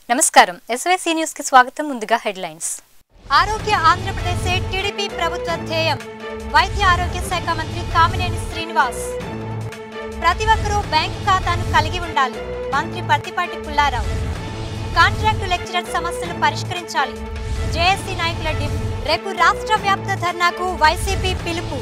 నమస్కారం SYC news కి స్వాగతం ముందుగా హెడ్లైన్స్ ఆరోగ్య ఆంధ్రప్రదేశ్ టీడీపీ ప్రభుత్వ ధ్యేయం వైద్య ఆరోగ్య శాఖ మంత్రి కామినేని శ్రీనివాస్ ప్రతి ఒక్కరూ బ్యాంకు ఖాతాను కలిగి ఉండాలి మంత్రి పత్తిపాటి పుల్లారావు కాంట్రాక్టు లెక్చరర్ సమస్యలు పరిష్కరించాలి జేఏసీ నాయకుల డిమ్ రేపు రాష్ట్ర వ్యాప్త ధర్నాకు వైసీపీ పిలుపు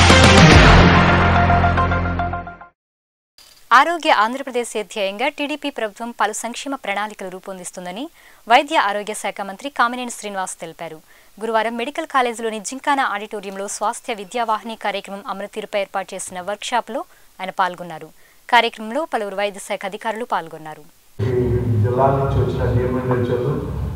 ఆరోగ్య ఆంధ్రప్రదేశ్ ధ్యేయంగా టీడీపీ ప్రభుత్వం పలు సంక్షేమ ప్రణాళికలు రూపొందిస్తుందని వైద్య ఆరోగ్య శాఖ మంత్రి కామినేని శ్రీనివాస్ తెలిపారు గురువారం మెడికల్ కాలేజీలోని జింకానా ఆడిటోరియంలో స్వాస్థ్య విద్యావాహిని కార్యక్రమం అమలు తీరుపై ఏర్పాటు చేసిన వర్క్షాప్లో ఆయన పాల్గొన్నారు కార్యక్రమంలో పలువురు వైద్య శాఖ అధికారులు పాల్గొన్నారు ఈ జిల్లా నుంచి వచ్చిన డిఎంఎల్హెచ్ఓలు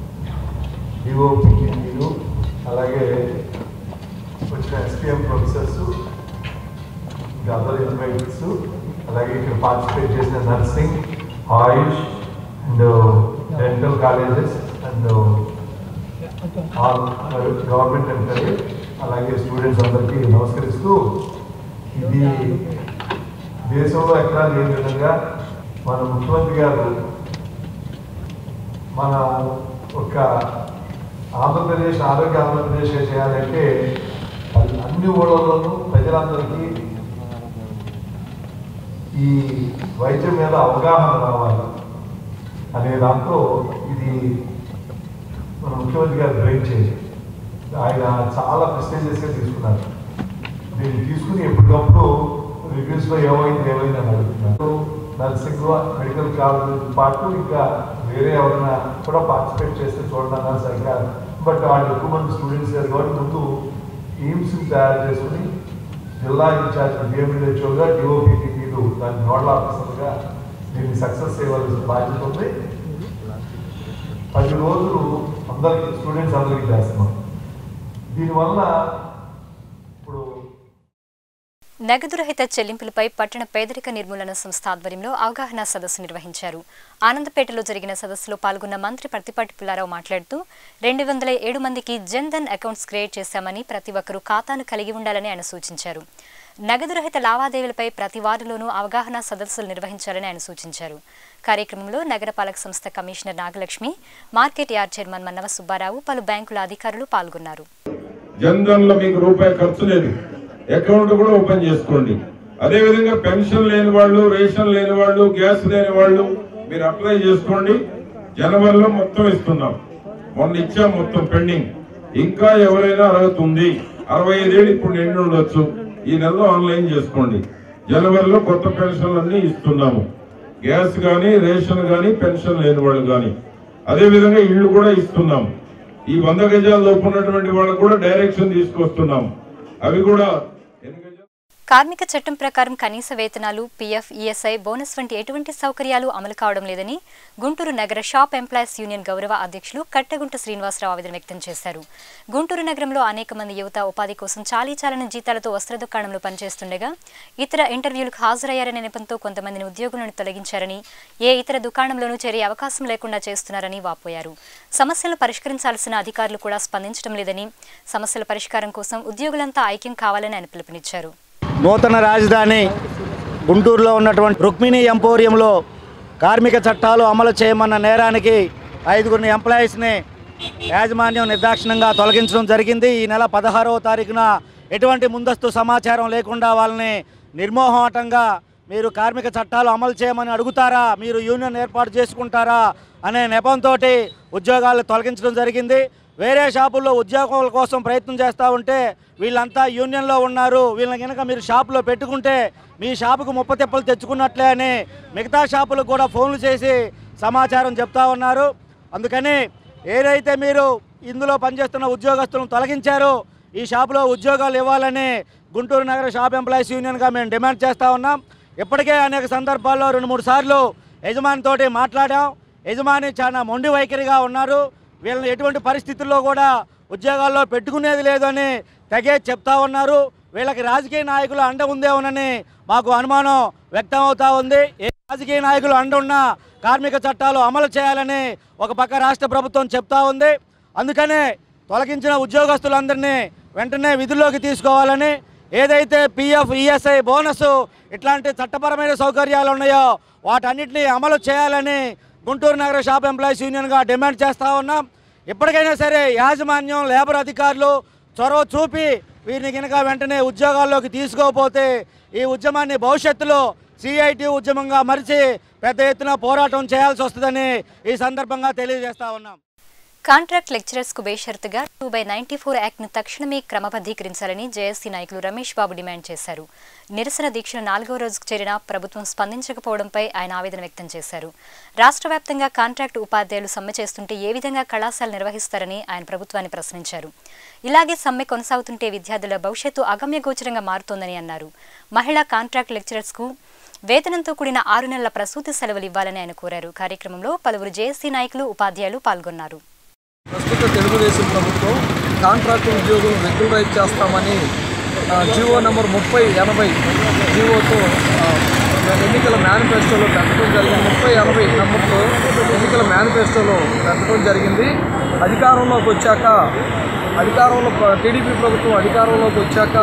డిఓపిలు అలాగే వచ్చిన ఎస్పీఎం ప్రొఫెసర్స్ ఇంకా అదర్ ఇన్వైట్స్ అలాగే ఇక్కడ పార్టిసిపేట్ చేసిన nursing AYUSH and dental colleges and all government employee అలాగే స్టూడెంట్స్ అందరికీ నమస్కరిస్తూ ఇది దేశంలో ఎక్కడా లేని విధంగా మన ముఖ్యమంత్రి గారు మన ఒక ఆంధ్రప్రదేశ్ ఆరోగ్య ఆంధ్రప్రదేశ్ చేయాలంటే అది అన్ని ఊళ్ళలోనూ ప్రజలందరికీ ఈ వైద్యం మీద అవగాహన రావాలి అనే దాంతో ఇది మన ముఖ్యమంత్రి గారు బ్రేక్ చేసి ఆయన చాలా ప్రెస్టేజియస్గా తీసుకున్నారు దీన్ని తీసుకుని ఎప్పటికప్పుడు రివ్యూస్లో ఏమైంది ఏమైంది అని అడుగుతున్నారు నర్సింగ్ మెడికల్ కాలేజ్ పాటు ఇంకా వేరే ఎవరైనా కూడా పార్టిసిపేట్ చేస్తే చూడండి అన్నారు సరిగ్గా బట్ వాళ్ళు ఎక్కువ మంది స్టూడెంట్స్ గారు కాబట్టి ముందు ఎయిమ్స్ తయారు చేసుకుని జిల్లా ఇన్ఛార్జ్ డిఎండిహెచ్ఓగా డిఓపిటిలు దాని నోడల్ ఆఫీసర్గా దీన్ని సక్సెస్ చేయవలసిన బాధ్యత ఉంది పది రోజులు అందరికి స్టూడెంట్స్ అందరికీ చేస్తున్నాం దీనివల్ల ఇప్పుడు నగదు రహిత చెల్లింపులపై పట్టణ పేదరిక నిర్మూలన సంస్థ ఆధ్వర్యంలో అవగాహన సదస్సు నిర్వహించారు ఆనందపేటలో జరిగిన సదస్సులో పాల్గొన్న మంత్రి ప్రతిపాటి పుల్లారావు మాట్లాడుతూ రెండు వందల ఏడు మందికి జన్ ధన్ అకౌంట్స్ క్రియేట్ చేశామని ప్రతి ఒక్కరూ ఖాతాను కలిగి ఉండాలని ఆయన సూచించారు నగదు రహిత లావాదేవీలపై ప్రతి వారిలోనూ అవగాహన సదస్సులు నిర్వహించాలని ఆయన సూచించారు కార్యక్రమంలో నగరపాలక సంస్థ commissioner Nagalakshmi market yard chairman Mannava Subbarao పలు బ్యాంకుల అధికారులు పాల్గొన్నారు జన్ధన్ లో మీకు రూపాయి ఖర్చు లేదు అకౌంట్ కూడా ఓపెన్ చేసుకోండి అదే విధంగా పెన్షన్ లేని వాళ్ళు రేషన్ లేని వాళ్ళు గ్యాస్ లేని వాళ్ళు మీరు అప్లై చేసుకోండి జనవరిలో మొత్తం ఇస్తున్నాం మొన్న ఇచ్చాం మొత్తం పెండింగ్ ఇంకా ఎవరైనా అర్హత ఉంది అరవై ఐదేళ్ళు ఇప్పుడు నిండి ఉండొచ్చు ఈ నెలలో ఆన్లైన్ చేసుకోండి జనవరిలో కొత్త పెన్షన్లన్నీ ఇస్తున్నాము గ్యాస్ కానీ రేషన్ కానీ పెన్షన్ లేని వాళ్ళు కానీ అదే విధంగా ఇళ్ళు కూడా ఇస్తున్నాం ఈ వంద గజాల లోపు ఉన్నటువంటి వాళ్ళకు కూడా డైరెక్షన్ తీసుకొస్తున్నాం అవి కూడా ఎన్ని గజాలు కార్మిక చట్టం ప్రకారం కనీస వేతనాలు పీఎఫ్ ఈఎస్ఐ బోనస్ వంటి ఎటువంటి సౌకర్యాలు అమలు కావడం లేదని గుంటూరు నగర షాప్ ఎంప్లాయీస్ యూనియన్ గౌరవ అధ్యక్షులు కట్టగుంట శ్రీనివాసరావు ఆవేదన వ్యక్తం చేశారు గుంటూరు నగరంలో అనేక మంది యువత ఉపాధి కోసం చాలీ చాలని జీతాలతో వస్త్ర దుకాణంలో పనిచేస్తుండగా ఇతర ఇంటర్వ్యూలకు హాజరయ్యారనే నెపంతో కొంతమందిని ఉద్యోగులను తొలగించారని ఏ ఇతర దుకాణంలోనూ చేరే అవకాశం లేకుండా చేస్తున్నారని వాపోయారు సమస్యలను పరిష్కరించాల్సిన అధికారులు కూడా స్పందించడం లేదని సమస్యల పరిష్కారం కోసం ఉద్యోగులంతా ఐక్యం కావాలని ఆయన పిలుపునిచ్చారు నూతన రాజధాని గుంటూరులో ఉన్నటువంటి రుక్మిణి ఎంపోరియంలో కార్మిక చట్టాలు అమలు చేయమన్న నేరానికి ఐదుగురిని ఎంప్లాయీస్ని యాజమాన్యం నిర్దాక్షిణంగా తొలగించడం జరిగింది ఈ నెల పదహారవ తారీఖున ఎటువంటి ముందస్తు సమాచారం లేకుండా వాళ్ళని నిర్మోహమాటంగా మీరు కార్మిక చట్టాలు అమలు చేయమని అడుగుతారా మీరు యూనియన్ ఏర్పాటు చేసుకుంటారా అనే నెపంతో ఉద్యోగాలు తొలగించడం జరిగింది వేరే షాపుల్లో ఉద్యోగాల కోసం ప్రయత్నం చేస్తూ ఉంటే వీళ్ళంతా యూనియన్లో ఉన్నారు వీళ్ళని కనుక మీరు షాపులో పెట్టుకుంటే మీ షాపుకు ముప్ప తిప్పలు తెచ్చుకున్నట్లే అని మిగతా షాపులకు కూడా ఫోన్లు చేసి సమాచారం చెప్తా ఉన్నారు అందుకని ఏదైతే మీరు ఇందులో పనిచేస్తున్న ఉద్యోగస్తులను తొలగించారో ఈ షాపులో ఉద్యోగాలు ఇవ్వాలని గుంటూరు నగర షాప్ ఎంప్లాయీస్ యూనియన్గా మేము డిమాండ్ చేస్తూ ఉన్నాం ఇప్పటికే అనేక సందర్భాల్లో రెండు మూడు సార్లు యజమానితోటి మాట్లాడాం యజమాని చాలా మొండి వైఖరిగా ఉన్నారు వీళ్ళని ఎటువంటి పరిస్థితుల్లో కూడా ఉద్యోగాల్లో పెట్టుకునేది లేదని తెగే చెప్తా ఉన్నారు వీళ్ళకి రాజకీయ నాయకులు అండ ఉందేమోనని మాకు అనుమానం వ్యక్తం అవుతా ఉంది ఏ రాజకీయ నాయకులు అండ ఉన్నా కార్మిక చట్టాలు అమలు చేయాలని ఒక పక్క రాష్ట్ర ప్రభుత్వం చెప్తా ఉంది అందుకనే తొలగించిన ఉద్యోగస్తులందరినీ వెంటనే విధుల్లోకి తీసుకోవాలని ఏదైతే పిఎఫ్ ఈఎస్ఐ బోనస్ ఇట్లాంటి చట్టపరమైన సౌకర్యాలు ఉన్నాయో వాటన్నిటిని అమలు చేయాలని గుంటూరు నగర షాప్ ఎంప్లాయీస్ యూనియన్గా డిమాండ్ చేస్తూ ఉన్నాం ఇప్పటికైనా సరే యాజమాన్యం లేబర్ అధికారులు చొరవ చూపి వీరిని కనుక వెంటనే ఉద్యోగాల్లోకి తీసుకోకపోతే ఈ ఉద్యమాన్ని భవిష్యత్తులో సిఐటి ఉద్యమంగా మరిచి పెద్ద ఎత్తున పోరాటం చేయాల్సి వస్తుందని ఈ సందర్భంగా తెలియజేస్తా ఉన్నాం కాంట్రాక్ట్ లెక్చరర్స్ కు బేషరతుగా two by ninety four act ను తక్షణమే క్రమబద్ధీకరించాలని జేఎస్సీ నాయకులు రమేష్ బాబు డిమాండ్ చేశారు నిరసన దీక్షను నాలుగవ రోజుకు చేరిన ప్రభుత్వం స్పందించకపోవడంపై ఆయన ఆవేదన వ్యక్తం చేశారు రాష్ట్ర వ్యాప్తంగా కాంట్రాక్ట్ ఉపాధ్యాయులు సమ్మె చేస్తుంటే ఏ విధంగా కళాశాలలు నిర్వహిస్తారని ఆయన ప్రభుత్వాన్ని ప్రశ్నించారు ఇలాగే సమ్మె కొనసాగుతుంటే విద్యార్థుల భవిష్యత్తు అగమ్యగోచరంగా మారుతోందని అన్నారు మహిళా కాంట్రాక్ట్ లెక్చరర్స్ కు వేతనంతో కూడిన ఆరు నెలల ప్రసూతి సెలవులు ఇవ్వాలని ఆయన కోరారు కార్యక్రమంలో పలువురు జేఏసీ నాయకులు ఉపాధ్యాయులు పాల్గొన్నారు ప్రస్తుత తెలుగుదేశం ప్రభుత్వం కాంట్రాక్ట్ ఉద్యోగులు రెగ్యులరైజ్ చేస్తామని ఆ, జీవో నెంబర్ ముప్పై ఎనభై జీవోతో ఆ, ఎన్నికల మేనిఫెస్టోలో పెట్టడం జరిగింది ముప్పై ఎనభై నెంబర్తో ఎన్నికల మేనిఫెస్టోలో పెట్టడం జరిగింది అధికారంలోకి వచ్చాక అధికారంలో ప్ర- టీడీపీ ప్రభుత్వం అధికారంలోకి వచ్చాక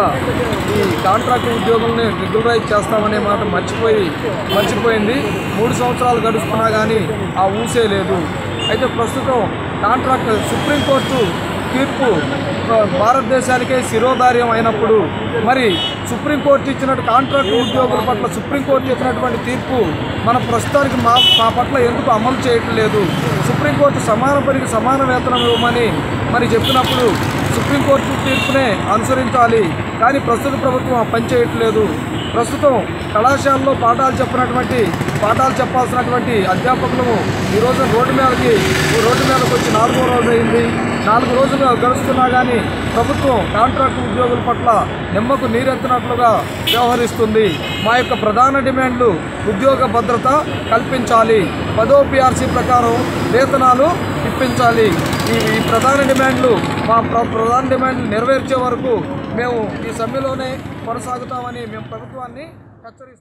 ఈ కాంట్రాక్ట్ ఉద్యోగుల్ని రెగ్యులరైజ్ చేస్తామనే మాట మర్చిపోయి మర్చిపోయింది మూడు సంవత్సరాలు గడుస్తున్నా కానీ ఆ ఊసే లేదు అయితే ప్రస్తుతం కాంట్రాక్ట్ సుప్రీంకోర్టు తీర్పు ఆ, భారతదేశానికే శిరోధార్యం అయినప్పుడు మరి సుప్రీంకోర్టు ఇచ్చినట్టు కాంట్రాక్ట్ ఉద్యోగుల పట్ల సుప్రీంకోర్టు ఇచ్చినటువంటి తీర్పు మన ప్రస్తుతానికి మా మా పట్ల ఎందుకు అమలు చేయటం లేదు సుప్రీంకోర్టు సమాన పనికి సమాన వేతనం ఇవ్వమని మరి చెప్పినప్పుడు సుప్రీంకోర్టు తీర్పునే అనుసరించాలి కానీ ప్రస్తుత ప్రభుత్వం ఆ పని చేయట్లేదు ప్రస్తుతం కళాశాలలో పాఠాలు చెప్పినటువంటి పాఠాలు చెప్పాల్సినటువంటి అధ్యాపకులు ఈ రోజు రోడ్డు మీదకి రోడ్డు మీదకి వచ్చి నాలుగో రోజు అయింది నాలుగు రోజులు గడుస్తున్నా కానీ ప్రభుత్వం కాంట్రాక్ట్ ఉద్యోగుల పట్ల నిమ్మకు నీరెత్తినట్లుగా వ్యవహరిస్తుంది మా యొక్క ప్రధాన డిమాండ్లు ఉద్యోగ భద్రత కల్పించాలి పదో పిఆర్సీ ప్రకారం వేతనాలు ఇప్పించాలి ఈ ఈ ప్రధాన డిమాండ్లు మా ప్ర- ప్రధాన డిమాండ్లు నెరవేర్చే వరకు మేము ఈ సమ్మెలోనే కొనసాగుతామని మేము ప్రభుత్వాన్ని హెచ్చరిస్తూ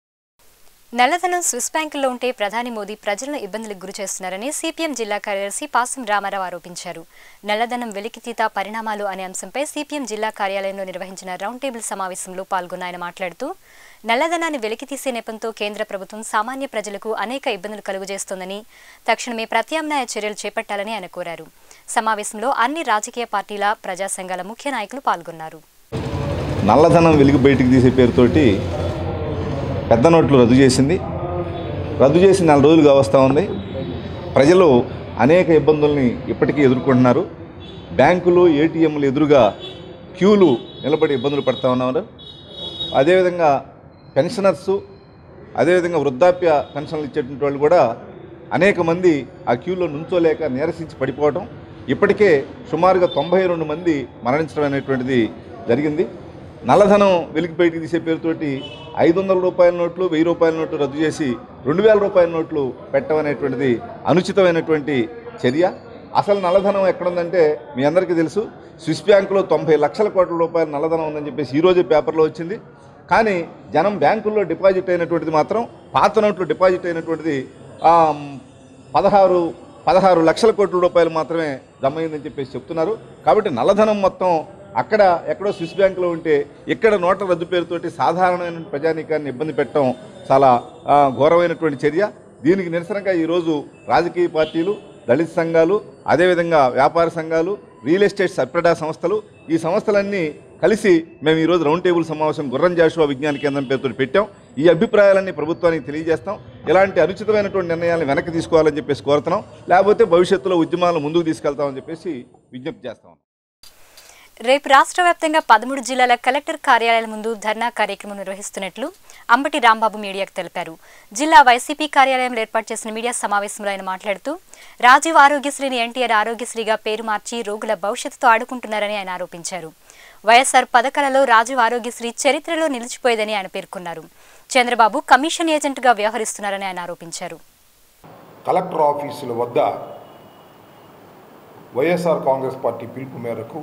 నల్లధనం స్విస్ బ్యాంకుల్లో ఉంటే ప్రధాని మోదీ ప్రజలను ఇబ్బందులకు గురి చేస్తున్నారని సిపిఎం జిల్లా కార్యదర్శి పాసం రామారావు ఆరోపించారు నల్లధనం వెలికితీత పరిణామాలు అనే అంశంపై సిపిఎం జిల్లా కార్యాలయంలో నిర్వహించిన రౌండ్ టేబుల్ సమావేశంలో పాల్గొన్న ఆయన మాట్లాడుతూ నల్లధనాన్ని వెలికితీసే నెపంతో కేంద్ర ప్రభుత్వం సామాన్య ప్రజలకు అనేక ఇబ్బందులు కలుగజేస్తోందని తక్షణమే ప్రత్యామ్నాయ చర్యలు చేపట్టాలని ఆయన కోరారు సమావేశంలో అన్ని రాజకీయ పార్టీల ప్రజా సంఘాల ముఖ్య నాయకులు పాల్గొన్నారు నల్లధనం వెలుగు బయటికి తీసే పేరుతోటి పెద్ద నోట్లు రద్దు చేసింది రద్దు చేసి నెల రోజులుగా వస్తూ ఉంది ప్రజలు అనేక ఇబ్బందుల్ని ఇప్పటికీ ఎదుర్కొంటున్నారు బ్యాంకులు ఏటీఎంలు ఎదురుగా క్యూలు నిలబడి ఇబ్బందులు పడుతూ ఉన్నారు అదేవిధంగా పెన్షనర్సు అదేవిధంగా వృద్ధాప్య పెన్షన్లు ఇచ్చేటువంటి వాళ్ళు కూడా అనేక మంది ఆ క్యూలో నుంచోలేక నీరసించి పడిపోవడం ఇప్పటికే సుమారుగా తొంభై రెండు మంది మరణించడం అనేటువంటిది జరిగింది నల్లధనం వెలికి బయటికి తీసే పేరుతోటి ఐదు వందల రూపాయల నోట్లు వెయ్యి రూపాయల నోట్లు రద్దు చేసి రెండు వేల రూపాయల నోట్లు పెట్టడం అనేటువంటిది అనుచితమైనటువంటి చర్య అసలు నల్లధనం ఎక్కడుందంటే మీ అందరికీ తెలుసు స్విస్ బ్యాంకులో తొంభై లక్షల కోట్ల రూపాయల నల్లధనం ఉందని చెప్పేసి ఈరోజే పేపర్లో వచ్చింది కానీ జనం బ్యాంకుల్లో డిపాజిట్ అయినటువంటిది మాత్రం పాత నోట్లు డిపాజిట్ అయినటువంటిది ఆ, పదహారు పదహారు లక్షల కోట్ల రూపాయలు మాత్రమే జమ అయిందని చెప్పేసి చెప్తున్నారు కాబట్టి నల్లధనం మొత్తం అక్కడ ఎక్కడో స్విస్ బ్యాంకులో ఉంటే ఇక్కడ నోట్ల రద్దు పేరుతోటి సాధారణమైన ప్రజానీకాన్ని ఇబ్బంది పెట్టడం చాలా ఆ, ఘోరమైనటువంటి చర్య దీనికి నిరసనగా ఈరోజు రాజకీయ పార్టీలు దళిత సంఘాలు అదేవిధంగా వ్యాపార సంఘాలు రియల్ ఎస్టేట్ సప్రెడా సంస్థలు ఈ సంస్థలన్నీ కలిసి మేము ఈరోజు రౌండ్ టేబుల్ సమావేశం గుర్రం జాషువా విజ్ఞాన కేంద్రం పేరుతో పెట్టాం ఈ అభిప్రాయాలన్నీ ప్రభుత్వానికి తెలియజేస్తాం ఇలాంటి అనుచితమైనటువంటి నిర్ణయాలను వెనక్కి తీసుకోవాలని చెప్పేసి కోరుతున్నాం లేకపోతే భవిష్యత్తులో ఉద్యమాలను ముందుకు తీసుకెళ్తామని చెప్పేసి విజ్ఞప్తి చేస్తాం రేపు రాష్ట్ర వ్యాప్తంగా పదమూడు జిల్లాల కలెక్టర్ కార్యాలయాల ముందు ధర్నా కార్యక్రమం నిర్వహిస్తున్నట్లు అంబటి రాంబాబు మీడియాకు తెలిపారు జిల్లా వైసీపీ కార్యాలయంలో ఏర్పాటు చేసిన మీడియా సమావేశంలో ఆయన మాట్లాడుతూ రాజీవ్ ఆరోగ్యశ్రీని ఎన్టీఆర్ ఆరోగ్యశ్రీగా పేరు మార్చి రోగుల భవిష్యత్తుతో ఆడుకుంటున్నారని ఆయన ఆరోపించారు వైఎస్ఆర్ పథకాలలో రాజీవ్ ఆరోగ్యశ్రీ చరిత్రలో నిలిచిపోయేదని ఆయన పేర్కొన్నారు చంద్రబాబు కమిషన్ ఏజెంట్గా వ్యవహరిస్తున్నారని ఆయన ఆరోపించారు కలెక్టర్ ఆఫీసుల వద్ద వైఎస్ఆర్ కాంగ్రెస్ పార్టీ పిలుపు మేరకు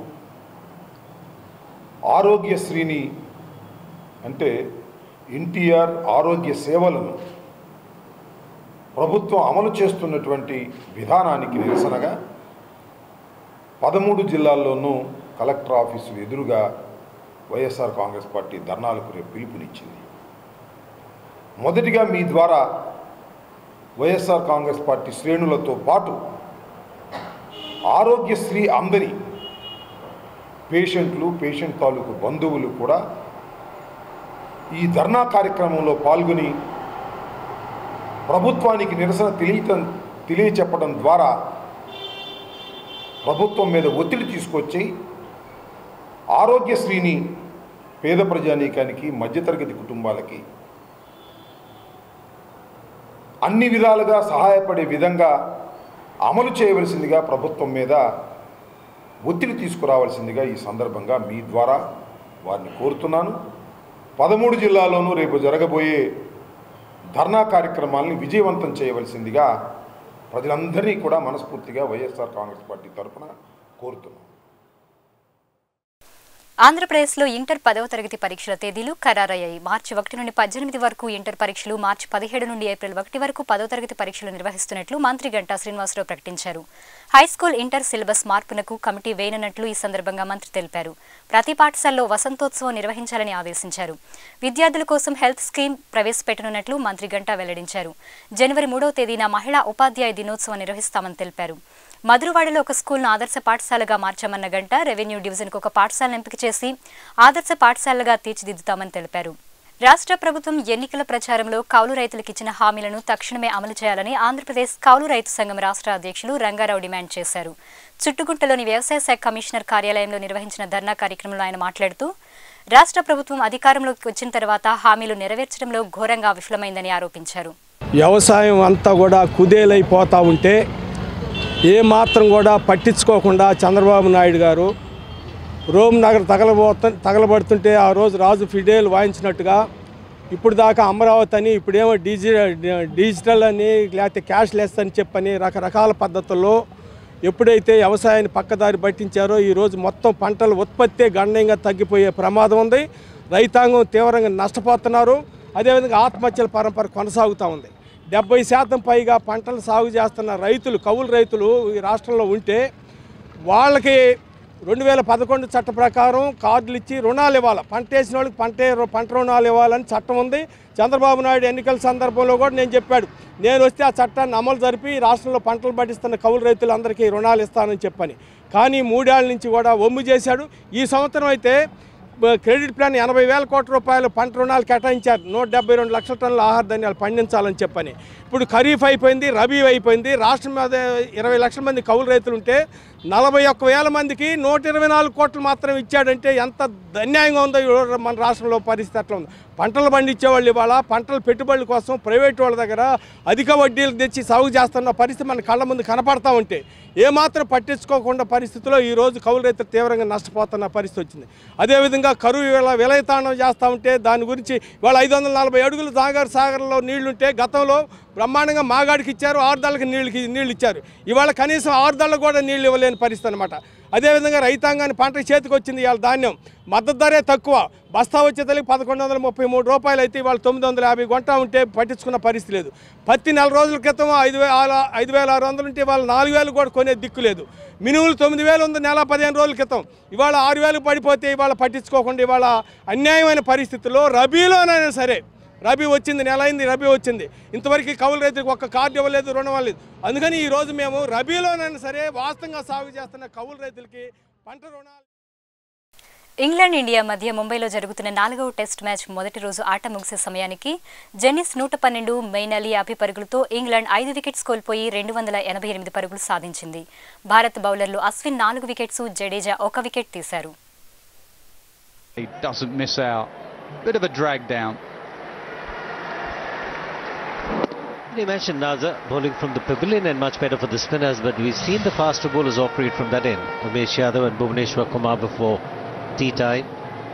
ఆరోగ్యశ్రీని అంటే ఎన్టీఆర్ ఆరోగ్య సేవలను ప్రభుత్వం అమలు చేస్తున్నటువంటి విధానానికి నిరసనగా పదమూడు జిల్లాల్లోనూ కలెక్టర్ ఆఫీసులు ఎదురుగా వైఎస్ఆర్ కాంగ్రెస్ పార్టీ ధర్నాలకు రేపు పిలుపునిచ్చింది మొదటిగా మీ ద్వారా వైఎస్ఆర్ కాంగ్రెస్ పార్టీ శ్రేణులతో పాటు ఆరోగ్యశ్రీ అందని పేషెంట్లు పేషెంట్ తాలూకు బంధువులు కూడా ఈ ధర్నా కార్యక్రమంలో పాల్గొని ప్రభుత్వానికి నిరసన తెలియటం తెలియచెప్పడం ద్వారా ప్రభుత్వం మీద ఒత్తిడి తీసుకొచ్చి ఆరోగ్యశ్రీని పేద ప్రజానీకానికి మధ్యతరగతి కుటుంబాలకి అన్ని విధాలుగా సహాయపడే విధంగా అమలు చేయవలసిందిగా ప్రభుత్వం మీద ఒత్తిడి తీసుకురావాల్సిందిగా ఈ సందర్భంగా మీ ద్వారా వారిని కోరుతున్నాను పదమూడు జిల్లాల్లోనూ రేపు జరగబోయే ధర్నా కార్యక్రమాలను విజయవంతం చేయవలసిందిగా ప్రజలందరినీ కూడా మనస్ఫూర్తిగా వైఎస్ఆర్ కాంగ్రెస్ పార్టీ తరఫున కోరుతున్నాను ఆంధ్రప్రదేశ్లో ఇంటర్ పదవ తరగతి పరీక్షల తేదీలు ఖరారయ్యాయి మార్చి ఒకటి నుండి పద్దెనిమిది వరకు ఇంటర్ పరీక్షలు మార్చి పదిహేడు నుండి ఏప్రిల్ ఒకటి వరకు పదవ తరగతి పరీక్షలు నిర్వహిస్తున్నట్లు మంత్రి గంటా శ్రీనివాసరావు ప్రకటించారు హైస్కూల్ ఇంటర్ సిలబస్ మార్పునకు కమిటీ వేయనున్నట్లు ఈ సందర్భంగా మంత్రి తెలిపారు ప్రతి పాఠశాలలో వసంతోత్సవం నిర్వహించాలని ఆదేశించారు విద్యార్థుల కోసం హెల్త్ స్కీమ్ ప్రవేశపెట్టనున్నట్లు మంత్రి గంటా వెల్లడించారు జనవరి మూడవ తేదీన మహిళా ఉపాధ్యాయ దినోత్సవం నిర్వహిస్తామని తెలిపారు మధురవాడలో ఒక స్కూల్ను ఆదర్శ పాఠశాలగా మార్చామన్న గంట రెవెన్యూ డివిజన్కు ఒక పాఠశాలను ఎంపిక చేసి ఆదర్శ పాఠశాలగా తీర్చిదిద్దుతామని తెలిపారు రాష్ట్ర ప్రభుత్వం ఎన్నికల ప్రచారంలో కౌలు రైతులకు ఇచ్చిన హామీలను తక్షణమే అమలు చేయాలని ఆంధ్రప్రదేశ్ కౌలు రైతు సంఘం రాష్ట్ర అధ్యక్షులు రంగారావు డిమాండ్ చేశారు చుట్టుగుంటలోని వ్యవసాయ శాఖ కమిషనర్ కార్యాలయంలో నిర్వహించిన ధర్నా కార్యక్రమంలో ఆయన మాట్లాడుతూ రాష్ట్ర ప్రభుత్వం అధికారంలోకి వచ్చిన తర్వాత హామీలు నెరవేర్చడంలో ఘోరంగా విఫలమైందని ఆరోపించారు వ్యవసాయం అంతా కూడా కుదేలైపోతూ ఉంటే ఏ మాత్రం కూడా పట్టించుకోకుండా చంద్రబాబు నాయుడు గారు రోమ్ నగర్ తగలబోత తగలబడుతుంటే ఆ రోజు రాజు ఫిడేల్ వాయించినట్టుగా ఇప్పుడు దాకా అమరావతి అని ఇప్పుడేమో డిజి డిజిటల్ అని లేకపోతే క్యాష్ లెస్ అని చెప్పని రకరకాల పద్ధతుల్లో ఎప్పుడైతే వ్యవసాయాన్ని పక్కదారి పట్టించారో ఈరోజు మొత్తం పంటల ఉత్పత్తి గణనీయంగా తగ్గిపోయే ప్రమాదం ఉంది రైతాంగం తీవ్రంగా నష్టపోతున్నారు అదేవిధంగా ఆత్మహత్యల పరంపర కొనసాగుతూ ఉంది డెబ్బై శాతం పైగా పంటలు సాగు చేస్తున్న రైతులు కౌలు రైతులు ఈ రాష్ట్రంలో ఉంటే వాళ్ళకి రెండు వేల పదకొండు చట్ట ప్రకారం కార్డులు ఇచ్చి రుణాలు ఇవ్వాలి పంట వేసిన వాళ్ళకి పంట పంట రుణాలు ఇవ్వాలని చట్టం ఉంది చంద్రబాబు నాయుడు ఎన్నికల సందర్భంలో కూడా నేను చెప్పాడు నేను వస్తే ఆ చట్టాన్ని అమలు జరిపి రాష్ట్రంలో పంటలు పండిస్తున్న కౌలు రైతులందరికీ రుణాలు ఇస్తానని చెప్పని కానీ మూడేళ్ల నుంచి కూడా ఒమ్ము చేశాడు ఈ సంవత్సరం అయితే బ- క్రెడిట్ ప్లాన్ ఎనభై వేల కోట్ల రూపాయలు పంట రుణాలు కేటాయించారు నూట డెబ్బై రెండు లక్షల టన్నుల ఆహార ధాన్యాలు పండించాలని చెప్పని ఇప్పుడు ఖరీఫ్ అయిపోయింది రబీ అయిపోయింది రాష్ట్రం మీద ఇరవై లక్షల మంది కౌలు రైతులు ఉంటే నలభై ఒక్క వేల మందికి నూట ఇరవై నాలుగు కోట్లు మాత్రం ఇచ్చాడంటే ఎంత అన్యాయంగా ఉందో ఈ రోజు మన రాష్ట్రంలో పరిస్థితి అట్లా ఉంది పంటలు పండించే వాళ్ళు ఇవాళ పంటల పెట్టుబడుల కోసం ప్రైవేట్ వాళ్ళ దగ్గర అధిక వడ్డీలు తెచ్చి సాగు చేస్తున్న పరిస్థితి మన కళ్ళ ముందు కనపడతా ఉంటే ఏమాత్రం పట్టించుకోకుండా పరిస్థితిలో ఈ రోజు కౌలు రైతులు తీవ్రంగా నష్టపోతున్న పరిస్థితి వచ్చింది అదేవిధంగా కరువు ఇలా విలయతాండం చేస్తూ ఉంటే దాని గురించి ఇవాళ ఐదు వందల నలభై అడుగులు సాగర్ సాగర్లో నీళ్లుంటే గతంలో బ్రహ్మాండంగా మాగాడికి ఇచ్చారు ఆరుదళ్ళకి నీళ్ళకి నీళ్ళు ఇచ్చారు ఇవాళ కనీసం ఆరుదళ్ళకు కూడా నీళ్ళు ఇవ్వలేని పరిస్థితి అనమాట అదేవిధంగా రైతాంగాన్ని పంట చేతికి వచ్చింది ఇవాళ ధాన్యం మద్దతు ధరే తక్కువ బస్తా వచ్చేతలకి పదకొండు వందల ముప్పై మూడు రూపాయలు అయితే ఇవాళ తొమ్మిది వందల యాభై కొంటా ఉంటే పట్టించుకున్న పరిస్థితి లేదు పత్తి నెల రోజుల క్రితం ఐదు వేల ఐదు వేల ఆరు వందలు ఉంటే ఇవాళ నాలుగు వేలు కూడా కొనే దిక్కు లేదు మినువులు తొమ్మిది వేలు ఉంది నెల పదిహేను రోజుల క్రితం ఇవాళ ఆరు వేలు పడిపోతే ఇవాళ పట్టించుకోకుండా ఇవాళ అన్యాయమైన పరిస్థితుల్లో రబీలోనైనా సరే రబీ వచ్చింది నెల అయింది రబీ వచ్చింది ఇంతవరకు కౌలు రైతులకు ఒక్క కార్డు ఇవ్వలేదు రుణం ఇవ్వలేదు అందుకని ఈ రోజు మేము రబీలోనైనా సరే వాస్తవంగా సాగు చేస్తున్న కౌలు రైతులకి పంట రుణాలు ఇంగ్లాండ్ ఇండియా మధ్య ముంబైలో జరుగుతున్న నాలుగవ టెస్ట్ మ్యాచ్ మొదటి రోజు ఆట ముగిసే సమయానికి జెన్నిస్ నూట పన్నెండు మెయిన్ అలీ యాభై పరుగులతో ఇంగ్లాండ్ ఐదు వికెట్స్ కోల్పోయి రెండు వందల ఎనభై ఎనిమిది పరుగులు సాధించింది భారత్ బౌలర్లు అశ్విన్ నాలుగు వికెట్స్ జడేజా ఒక వికెట్ తీశారు He doesn't miss out. Bit of a drag down. You mentioned Naza bowling from the pavilion and much better for the spinners, but we've seen the faster bowlers operate from that end. Umesh Yadav and Bhuvaneshwar Kumar before tea time.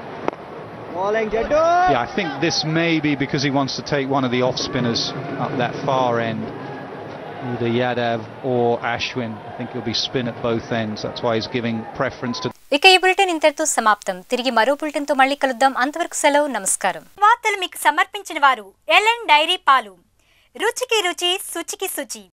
Yeah, I think this may be because he wants to take one of the off spinners up that far end. Either Yadav or Ashwin. I think he'll be spin at both ends. That's why he's giving preference to ఇక ఈ bulletin ఇంతటితో సమాప్తం తిరిగి మరో బులెటిన్తో మళ్ళీ కలుద్దాం అంతవరకు సెలవు నమస్కారం వార్తలు మీకు సమర్పించిన వారు ఎల్ఎన్ డైరీ పాలు రుచికి రుచి శుచికి శుచి